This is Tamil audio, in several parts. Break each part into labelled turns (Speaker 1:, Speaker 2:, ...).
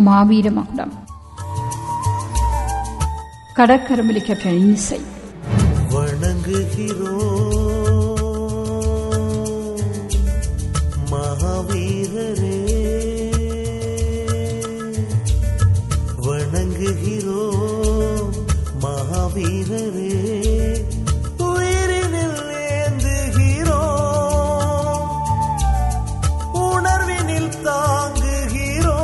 Speaker 1: மாவீர மகுடம் கடற்கரம்பலி கேப்டன் இசை
Speaker 2: வணங்குகிறோம் மகாவீரரே வணங்குகிறோம் மகாவீரரே உயிரினில் ஏந்துகிறோம் உணர்வினில் தாங்குகிறோம்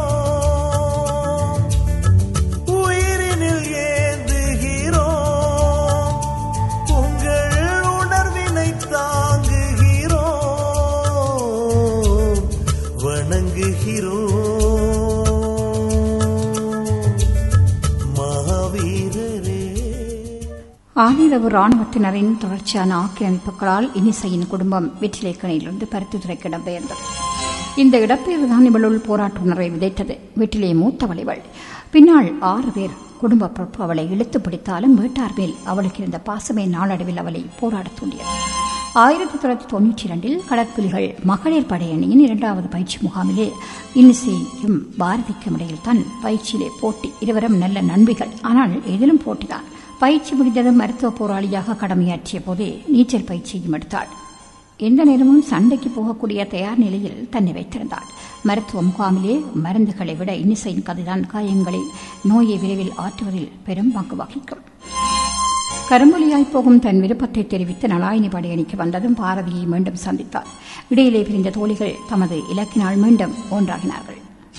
Speaker 2: உயிரினில் ஏந்துகிறோம் உங்கள் உணர்வினை தாங்குகிறோம் வணங்குகிறோம் மகாவீரரே
Speaker 1: ஆனிரவு ராணுவத்தினரின் தொடர்ச்சியான ஆக்கிரமிப்புகளால் இனிசையின் குடும்பம் வெற்றிலைக்கணையிலிருந்து பருத்தித்துறைக்கு இடம்பெயர்ந்தது இந்த இடப்பெயர்வுதான் இவளுள் போராட்ட உணர்வை விதைத்தது வீட்டிலே மூத்தவள் இவள் பின்னால் ஆறு பேர் குடும்ப பொறுப்பு அவளை இழுத்து பிடித்தாலும் வீட்டார் மேல் அவளுக்கு இருந்த பாசமே நாளடைவில் அவளை போராடத் தூண்டியது ஆயிரத்தி தொள்ளாயிரத்தி தொன்னூற்றி இரண்டில் கடற்புலிகள் மகளிர் படையணியின் இரண்டாவது பயிற்சி முகாமிலே இன்னிசையும் பாரதிக்கும் இடையில் தான் பயிற்சியிலே போட்டி இருவரும் நல்ல நண்பிகள் ஆனால் எதிலும் போட்டிதான் பயிற்சி முடிந்ததும் மருத்துவ போராளியாக கடமையாற்றிய போதே நீச்சல் பயிற்சியும் எடுத்தாள் எந்த நேரமும் சண்டைக்கு போகக்கூடிய தயார் நிலையில் தன்னை வைத்திருந்தாள் மருத்துவ முகாமிலே மருந்துகளை விட இன்னிசையின் கதைதான் காயங்களை நோயை விரைவில் ஆற்றுவதில் பெரும் பங்கு வகிக்கும் கரும்புலியாய் போகும் தன் விருப்பத்தை தெரிவித்து நலாயினி படையணிக்கு வந்ததும் பாரதியை மீண்டும் சந்தித்தார் இடையிலே பிரிந்த தோழிகள் தமது இலக்கினால் மீண்டும் ஒன்றாகினார்கள்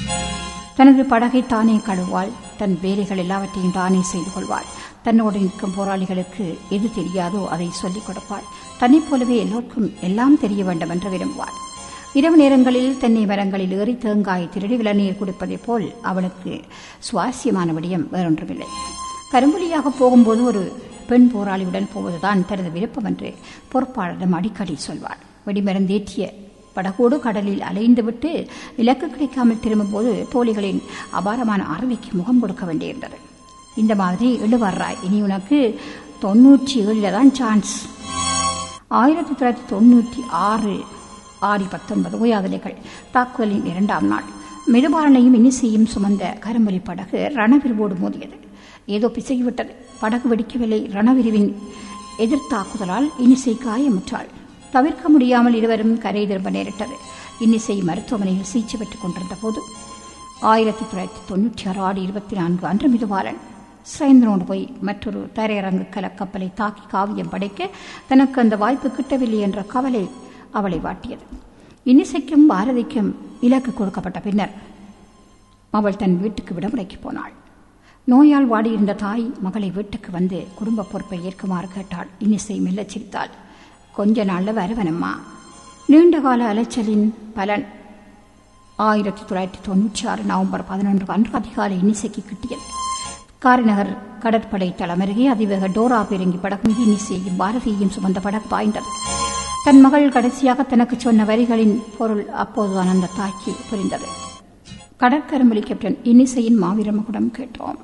Speaker 1: தனது படகை தானே கழுவாள் தன் வேலைகள் எல்லாவற்றையும் தானே செய்து கொள்வாள் தன்னோடு நிற்கும் போராளிகளுக்கு எது தெரியாதோ அதை சொல்லிக் கொடுப்பாள் தன்னைப் போலவே எல்லோருக்கும் எல்லாம் தெரிய வேண்டும் என்று விரும்புவாள் இரவு நேரங்களில் தென்னை மரங்களில் ஏறி தேங்காய் திருடி இளநீர் குடிப்பதைப் போல் அவளுக்கு சுவாரஸ்யமான விடயம் வேறொன்றுமில்லை கரும்புலியாக போகும்போது ஒரு பெண் போராளியுடன் போவதுதான் தனது விருப்பம் என்று பொறுப்பாளரிடம் அடிக்கடி சொல்வாள் வெடிமருந்தேற்றிய படகோடு கடலில் அலைந்துவிட்டு இலக்கு கிடைக்காமல் திரும்பும்போது தோழிகளின் அபாரமான அறவைக்கு முகம் கொடுக்க வேண்டியிருந்தது இந்த மாதிரி எழுவர்றாய் இனி உனக்கு தொண்ணூற்றி ஏழில் தான் சான்ஸ் ஆயிரத்தி தொள்ளாயிரத்தி தொண்ணூற்றி ஆறு ஆறு பத்தொன்பது ஓயாதலைகள் தாக்குதலின் இரண்டாம் நாள் மெதுபாலனையும் இன்னிசையும் சுமந்த கரும்பலி படகு ரணவிரிவோடு மோதியது ஏதோ பிசகிவிட்டது படகு வெடிக்கவில்லை ரணவிரிவின் எதிர்த்தாக்குதலால் இன்னிசை காயமுற்றாள் தவிர்க்க முடியாமல் இருவரும் கரை திரும்ப நேரிட்டது இன்னிசை மருத்துவமனையில் சிகிச்சை பெற்றுக் கொண்டிருந்த போது ஆயிரத்தி தொள்ளாயிரத்தி தொண்ணூற்றி ஆறு ஆடு இருபத்தி நான்கு அன்று மிதுபாலன் சைந்தனோடு போய் மற்றொரு தரையரங்கு கலக்கப்பலை தாக்கி காவியம் படைக்க தனக்கு அந்த வாய்ப்பு கிட்டவில்லை என்ற கவலை அவளை வாட்டியது இன்னிசைக்கும் பாரதிக்கும் இலக்கு கொடுக்கப்பட்ட பின்னர் அவள் தன் வீட்டுக்கு விடுமுறைக்கு போனாள் நோயால் வாடியிருந்த தாய் மகளை வீட்டுக்கு வந்து குடும்ப பொறுப்பை ஏற்குமாறு கேட்டாள் இன்னிசை மெல்லச் சிரித்தாள் கொஞ்ச நாள்ல வருவனம்மா நீண்டகால அலைச்சலின் பலன் ஆயிரத்தி தொள்ளாயிரத்தி தொன்னூற்றி ஆறு நவம்பர் பதினொன்று அன்று அதிகாலை இன்னிசைக்கு கிட்டியது காரிநகர் கடற்படை தளமருகே அதிவேக டோரா பெருங்கி படகு மீது இன்னிசையும் பாரதியையும் சுமந்த படகு பாய்ந்தது தன் மகள் கடைசியாக தனக்கு சொன்ன வரிகளின் பொருள் அப்போதுதான் அந்த தாய்க்கு புரிந்தது கடற்கரும்பலி கேப்டன் இன்னிசையின் மாவீரமகுடம் கேட்டோம்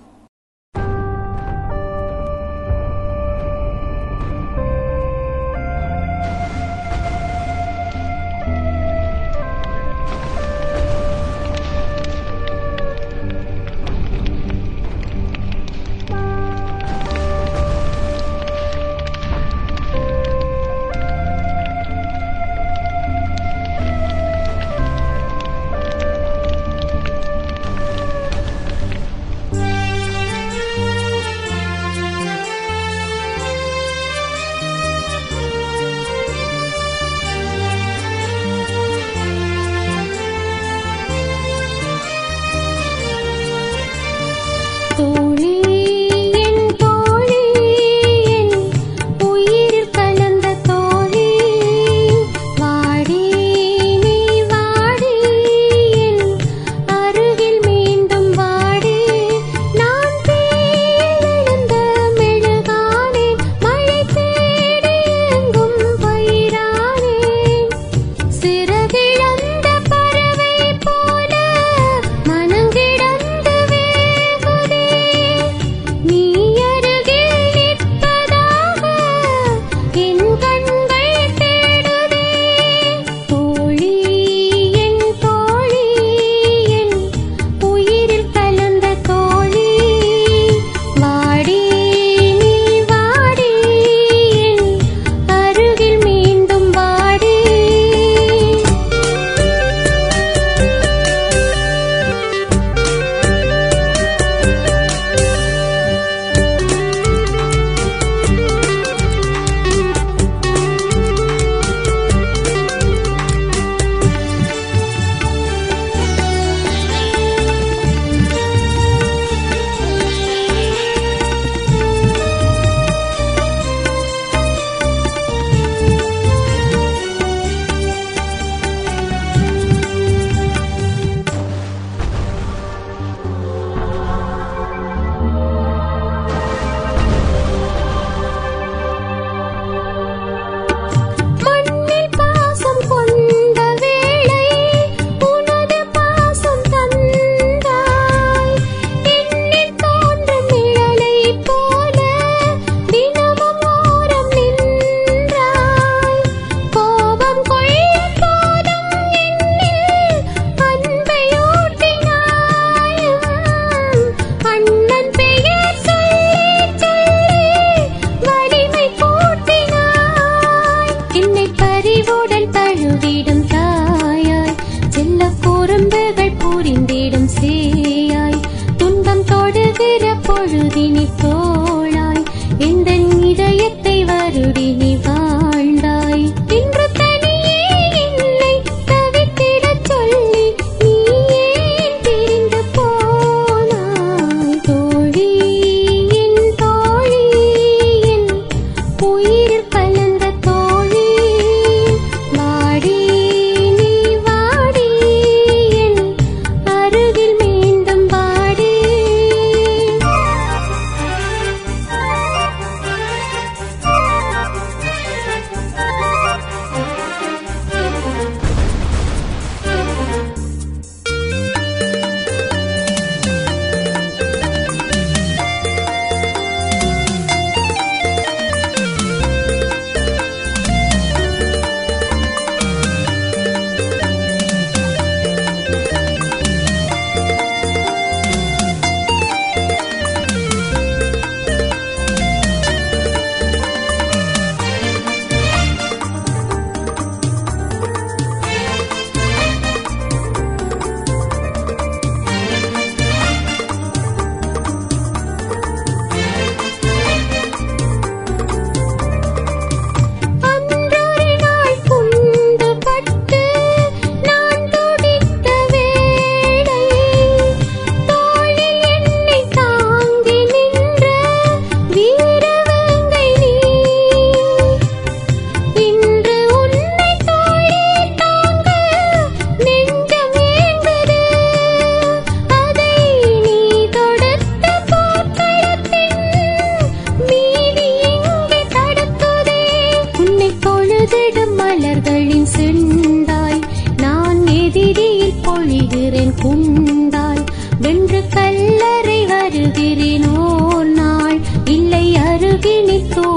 Speaker 3: என்று கல்லறை வருகிறேன் ஓர் நாள் இல்லை அருகினித்தோ